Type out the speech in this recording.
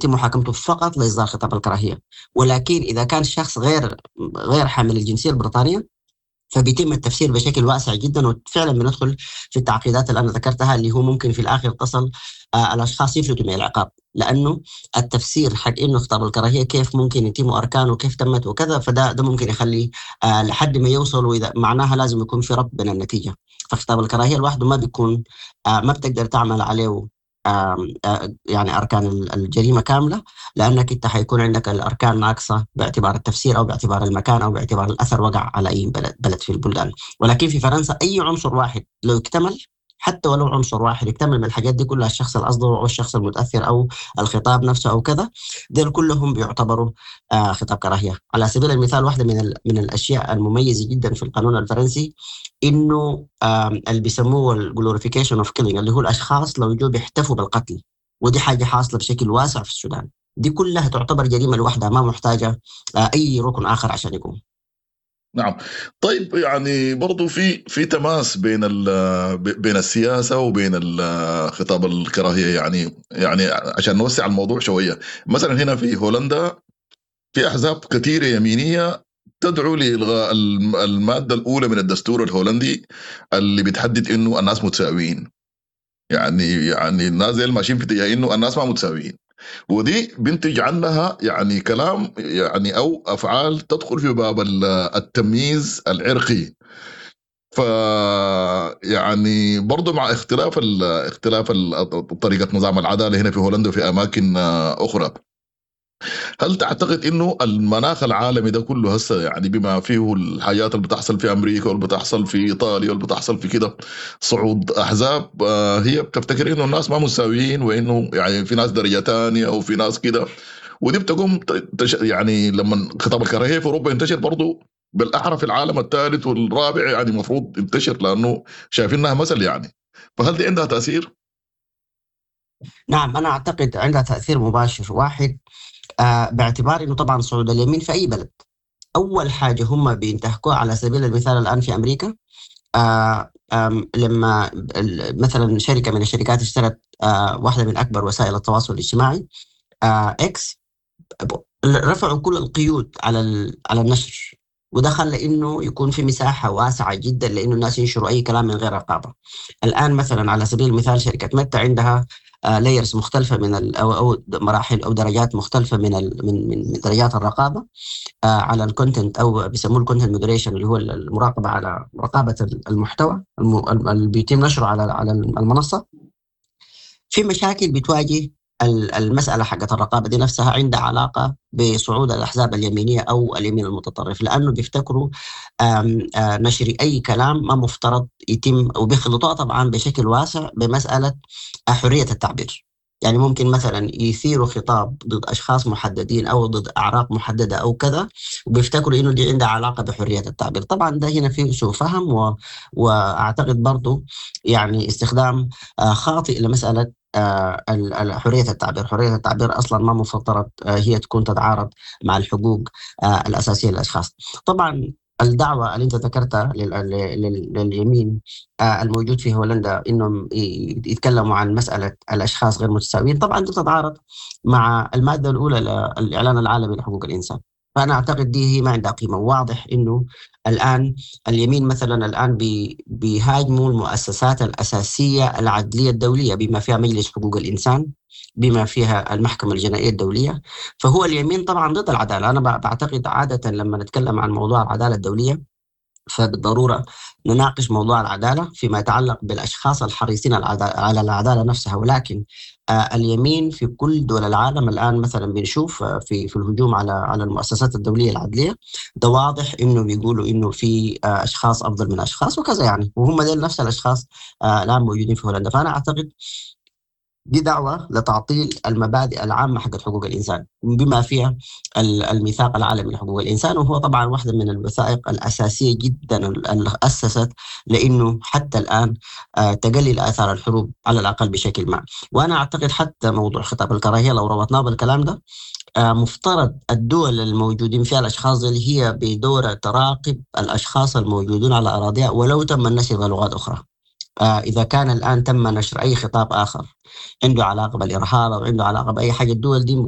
يتم محاكمته فقط لاصدار خطاب الكراهيه ولكن اذا كان الشخص غير غير حامل الجنسيه البريطانيه فبيتم التفسير بشكل واسع جدا وفعلا بندخل في التعقيدات اللي انا ذكرتها اللي هو ممكن في الاخر تصل آه الاشخاص يفلتوا من العقاب لانه التفسير حق انه خطاب الكراهيه كيف ممكن يتم اركانه وكيف تمت وكذا فده ده ممكن يخلي آه لحد ما يوصل واذا معناها لازم يكون في ربط بين النتيجه فخطاب الكراهيه لوحده ما بيكون آه ما بتقدر تعمل عليه يعني اركان الجريمه كامله لانك انت حيكون عندك الاركان ناقصه باعتبار التفسير او باعتبار المكان او باعتبار الاثر وقع على اي بلد, بلد في البلدان ولكن في فرنسا اي عنصر واحد لو اكتمل حتى ولو عنصر واحد يكتمل من الحاجات دي كلها الشخص الاصدر او الشخص المتاثر او الخطاب نفسه او كذا دول كلهم بيعتبروا آه خطاب كراهيه على سبيل المثال واحده من من الاشياء المميزه جدا في القانون الفرنسي انه آه اللي بيسموه الجلوريفيكيشن اوف كيلينج اللي هو الاشخاص لو جو بيحتفوا بالقتل ودي حاجه حاصله بشكل واسع في السودان دي كلها تعتبر جريمه لوحدها ما محتاجه آه اي ركن اخر عشان يقوم نعم طيب يعني برضو في في تماس بين بين السياسه وبين خطاب الكراهيه يعني يعني عشان نوسع الموضوع شويه مثلا هنا في هولندا في احزاب كثيره يمينيه تدعو لالغاء الماده الاولى من الدستور الهولندي اللي بتحدد انه الناس متساويين يعني يعني الناس زي ماشيين في اتجاه انه الناس ما متساويين ودي بينتج عنها يعني كلام يعني او افعال تدخل في باب التمييز العرقي ف يعني برضه مع اختلاف اختلاف طريقه نظام العداله هنا في هولندا وفي اماكن اخرى هل تعتقد انه المناخ العالمي ده كله هسه يعني بما فيه الحاجات اللي بتحصل في امريكا واللي بتحصل في ايطاليا واللي بتحصل في كده صعود احزاب هي بتفتكر انه الناس ما مساويين وانه يعني في ناس درجه ثانيه وفي ناس كده ودي بتقوم يعني لما خطاب الكراهيه في اوروبا ينتشر برضه بالاحرى في العالم الثالث والرابع يعني المفروض ينتشر لانه شايفينها مثل يعني فهل دي عندها تاثير؟ نعم انا اعتقد عندها تاثير مباشر واحد آه باعتبار انه طبعا صعود اليمين في اي بلد اول حاجه هم بينتهكوها على سبيل المثال الان في امريكا آه لما مثلا شركه من الشركات اشترت آه واحده من اكبر وسائل التواصل الاجتماعي آه اكس رفعوا كل القيود على على النشر وده خلى انه يكون في مساحه واسعه جدا لانه الناس ينشروا اي كلام من غير رقابه. الان مثلا على سبيل المثال شركه متى عندها لايرز مختلفه من او او مراحل او درجات مختلفه من من من درجات الرقابه على الكونتنت او بيسموه الكونتنت مودريشن اللي هو المراقبه على رقابه المحتوى اللي بيتم نشره على على المنصه في مشاكل بتواجه المساله حقت الرقابه دي نفسها عندها علاقه بصعود الاحزاب اليمينيه او اليمين المتطرف لانه بيفتكروا آم آم نشر اي كلام ما مفترض يتم وبيخلطوها طبعا بشكل واسع بمساله حريه التعبير يعني ممكن مثلا يثيروا خطاب ضد اشخاص محددين او ضد اعراق محدده او كذا وبيفتكروا انه دي عندها علاقه بحريه التعبير، طبعا ده هنا فيه سوء فهم و... واعتقد برضه يعني استخدام خاطئ لمساله حريه التعبير، حريه التعبير اصلا ما مفترض هي تكون تتعارض مع الحقوق الاساسيه للاشخاص. طبعا الدعوة اللي انت ذكرتها لليمين الموجود في هولندا انهم يتكلموا عن مسألة الاشخاص غير متساويين طبعا دي تتعارض مع المادة الاولى للاعلان العالمي لحقوق الانسان فانا اعتقد دي هي ما عندها قيمة واضح انه الان اليمين مثلا الان بيهاجموا المؤسسات الاساسية العدلية الدولية بما فيها مجلس حقوق الانسان بما فيها المحكمة الجنائية الدولية فهو اليمين طبعا ضد العدالة أنا بعتقد عادة لما نتكلم عن موضوع العدالة الدولية فبالضرورة نناقش موضوع العدالة فيما يتعلق بالأشخاص الحريصين على العدالة نفسها ولكن آه اليمين في كل دول العالم الآن مثلا بنشوف آه في في الهجوم على على المؤسسات الدولية العدلية ده واضح إنه بيقولوا إنه في آه أشخاص أفضل من أشخاص وكذا يعني وهم دول نفس الأشخاص الآن موجودين في هولندا فأنا أعتقد دي دعوة لتعطيل المبادئ العامة حقت حقوق الإنسان بما فيها الميثاق العالمي لحقوق الإنسان وهو طبعا واحدة من الوثائق الأساسية جدا اللي أسست لأنه حتى الآن تقلل آثار الحروب على الأقل بشكل ما وأنا أعتقد حتى موضوع خطاب الكراهية لو ربطناه بالكلام ده مفترض الدول الموجودين فيها الأشخاص اللي هي بدورة تراقب الأشخاص الموجودون على أراضيها ولو تم النشر بلغات أخرى إذا كان الآن تم نشر أي خطاب آخر عنده علاقة بالإرهاب أو عنده علاقة بأي حاجة الدول دي